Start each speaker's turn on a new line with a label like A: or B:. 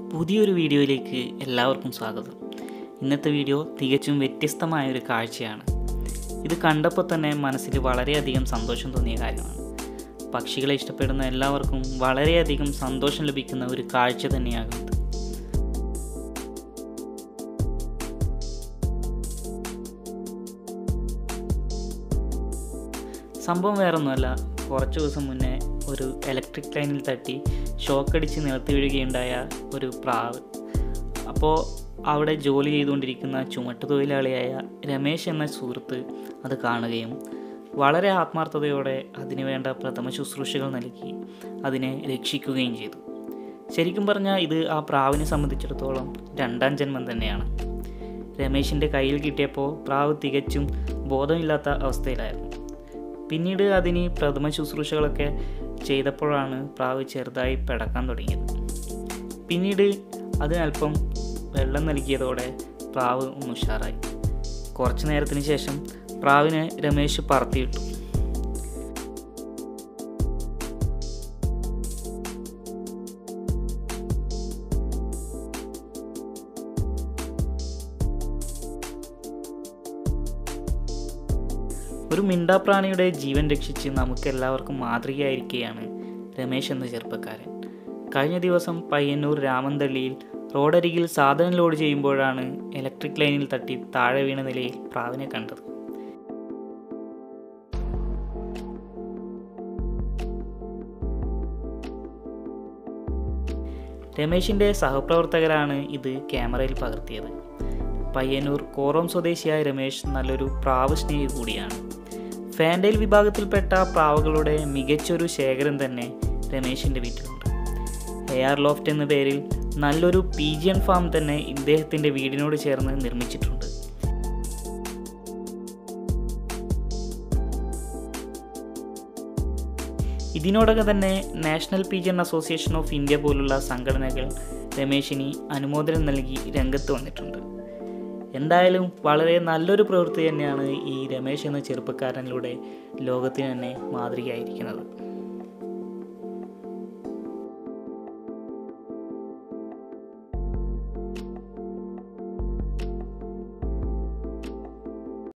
A: പുതിയൊരു വീഡിയോയിലേക്ക് എല്ലാവർക്കും സ്വാഗതം ഇന്നത്തെ വീഡിയോ തികച്ചും വ്യത്യസ്തമായ ഒരു കാഴ്ചയാണ് ഇത് കണ്ടപ്പോൾ തന്നെ മനസ്സിൽ വളരെയധികം സന്തോഷം തോന്നിയ കാര്യമാണ് പക്ഷികളെ ഇഷ്ടപ്പെടുന്ന എല്ലാവർക്കും വളരെയധികം സന്തോഷം ലഭിക്കുന്ന ഒരു കാഴ്ച തന്നെയാകും ഇത് സംഭവം വേറൊന്നുമല്ല കുറച്ച് ദിവസം മുന്നേ ഒരു ഇലക്ട്രിക് ലൈനിൽ തട്ടി ഷോക്കടിച്ച് നിലത്ത് വീഴുകയുണ്ടായ ഒരു പ്രാവ് അപ്പോൾ അവിടെ ജോലി ചെയ്തുകൊണ്ടിരിക്കുന്ന ചുമട്ടുതൊഴിലാളിയായ രമേശ് എന്ന സുഹൃത്ത് അത് കാണുകയും വളരെ ആത്മാർത്ഥതയോടെ അതിനു വേണ്ട പ്രഥമ ശുശ്രൂഷകൾ നൽകി അതിനെ രക്ഷിക്കുകയും ചെയ്തു ശരിക്കും പറഞ്ഞാൽ ഇത് ആ പ്രാവിനെ സംബന്ധിച്ചിടത്തോളം രണ്ടാം ജന്മം തന്നെയാണ് രമേശിൻ്റെ കയ്യിൽ കിട്ടിയപ്പോൾ പ്രാവ് തികച്ചും ബോധമില്ലാത്ത അവസ്ഥയിലായിരുന്നു പിന്നീട് അതിന് പ്രഥമ ശുശ്രൂഷകളൊക്കെ ചെയ്തപ്പോഴാണ് പ്രാവ് ചെറുതായി പിടക്കാൻ തുടങ്ങിയത് പിന്നീട് അതിനല്പം വെള്ളം നൽകിയതോടെ പ്രാവ് ഒന്ന് ഉഷാറായി കുറച്ച് നേരത്തിന് ശേഷം പ്രാവിനെ രമേശ് പറത്തിയിട്ടു ഒരു മിണ്ടാപ്രാണിയുടെ ജീവൻ രക്ഷിച്ച് നമുക്കെല്ലാവർക്കും മാതൃകയായിരിക്കുകയാണ് രമേശ് എന്ന ചെറുപ്പക്കാരൻ കഴിഞ്ഞ ദിവസം പയ്യന്നൂർ രാമന്തള്ളിയിൽ റോഡരികിൽ സാധനം ലോഡ് ചെയ്യുമ്പോഴാണ് ഇലക്ട്രിക് ലൈനിൽ തട്ടി താഴെ വീണ നിലയിൽ പ്രാവിനെ കണ്ടത് രമേശിൻ്റെ സഹപ്രവർത്തകരാണ് ഇത് ക്യാമറയിൽ പകർത്തിയത് പയ്യന്നൂർ കോറം സ്വദേശിയായ രമേശ് നല്ലൊരു പ്രാവ് സ്നേഹി കൂടിയാണ് ഫാൻഡൈൽ വിഭാഗത്തിൽപ്പെട്ട പ്രാവുകളുടെ മികച്ചൊരു ശേഖരം തന്നെ രമേശിൻ്റെ വീട്ടിലുണ്ട് എ ആർ ലോഫ്റ്റ് എന്ന പേരിൽ നല്ലൊരു പീജിയൻ ഫാം തന്നെ ഇദ്ദേഹത്തിൻ്റെ വീടിനോട് ചേർന്ന് നിർമ്മിച്ചിട്ടുണ്ട് ഇതിനോടകം തന്നെ national pigeon association of India പോലുള്ള സംഘടനകൾ രമേശിന് അനുമോദനം നൽകി രംഗത്ത് വന്നിട്ടുണ്ട് എന്തായാലും വളരെ നല്ലൊരു പ്രവൃത്തി തന്നെയാണ് ഈ രമേശ് എന്ന ചെറുപ്പക്കാരനിലൂടെ ലോകത്തിന് തന്നെ മാതൃകയായിരിക്കുന്നത്